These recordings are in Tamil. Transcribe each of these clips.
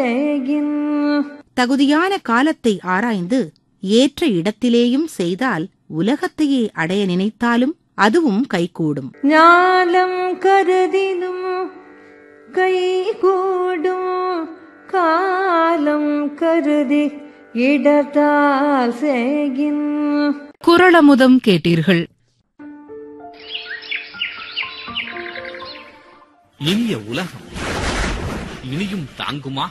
தகுதியான காலத்தை ஆராய்ந்து ஏற்ற இடத்திலேயும் செய்தால் உலகத்தையே அடைய நினைத்தாலும் அதுவும் கைகூடும் ஞாலம் கருதினும் கைகூடும் காலம் கருதி இடத்தால் செய்கின் குரளமுதம் கேட்டீர்கள் இனிய உலகம் இனியும் தாங்குமா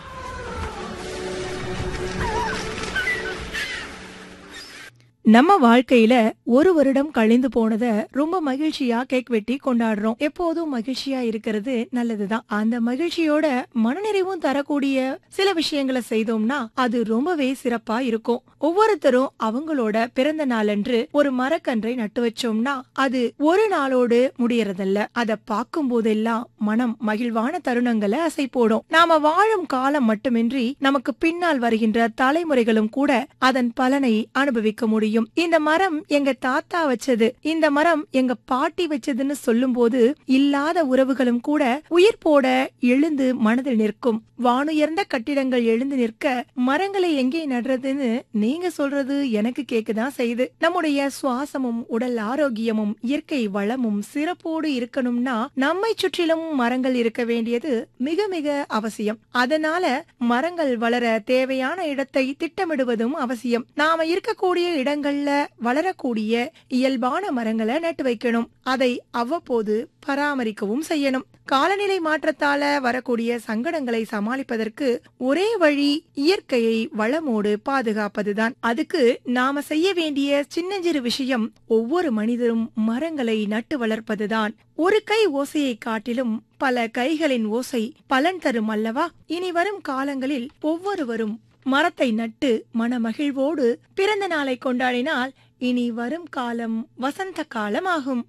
நம்ம வாழ்க்கையில ஒரு வருடம் கழிந்து போனத ரொம்ப மகிழ்ச்சியா கேக் வெட்டி கொண்டாடுறோம் எப்போதும் மகிழ்ச்சியா இருக்கிறது நல்லதுதான் அந்த மகிழ்ச்சியோட மனநிறைவும் தரக்கூடிய சில விஷயங்களை செய்தோம்னா அது ரொம்பவே சிறப்பா இருக்கும் ஒவ்வொருத்தரும் அவங்களோட பிறந்த நாளன்று ஒரு மரக்கன்றை நட்டு வச்சோம்னா அது ஒரு நாளோடு முடியறதல்ல அத பார்க்கும் போதெல்லாம் மனம் மகிழ்வான தருணங்களை அசை போடும் நாம வாழும் காலம் மட்டுமின்றி நமக்கு பின்னால் வருகின்ற தலைமுறைகளும் கூட அதன் பலனை அனுபவிக்க முடியும் இந்த மரம் எங்க தாத்தா வச்சது இந்த மரம் எங்க பாட்டி வச்சதுன்னு சொல்லும்போது இல்லாத உறவுகளும் கூட உயிர் போட எழுந்து மனதில் நிற்கும் வானுயர்ந்த கட்டிடங்கள் எழுந்து நிற்க மரங்களை எங்கே நடுறதுன்னு நீங்க சொல்றது எனக்கு கேக்குதான் செய்யுது நம்முடைய சுவாசமும் உடல் ஆரோக்கியமும் இயற்கை வளமும் சிறப்போடு இருக்கணும்னா நம்மை சுற்றிலும் மரங்கள் இருக்க வேண்டியது மிக மிக அவசியம் அதனால மரங்கள் வளர தேவையான இடத்தை திட்டமிடுவதும் அவசியம் நாம இருக்கக்கூடிய இடங்கள்ல வளரக்கூடிய இயல்பான மரங்களை நட்டு வைக்கணும் அதை அவ்வப்போது பராமரிக்கவும் செய்யணும் காலநிலை மாற்றத்தால வரக்கூடிய சங்கடங்களை சமாளிப்பதற்கு ஒரே வழி இயற்கையை வளமோடு பாதுகாப்பதுதான் அதுக்கு நாம செய்ய வேண்டிய சின்னஞ்சிறு விஷயம் ஒவ்வொரு மனிதரும் மரங்களை நட்டு வளர்ப்பதுதான் ஒரு கை ஓசையை காட்டிலும் பல கைகளின் ஓசை பலன் தரும் அல்லவா இனி வரும் காலங்களில் ஒவ்வொருவரும் மரத்தை நட்டு மனமகிழ்வோடு பிறந்த நாளை கொண்டாடினால் இனி வரும் காலம் வசந்த காலம் ஆகும்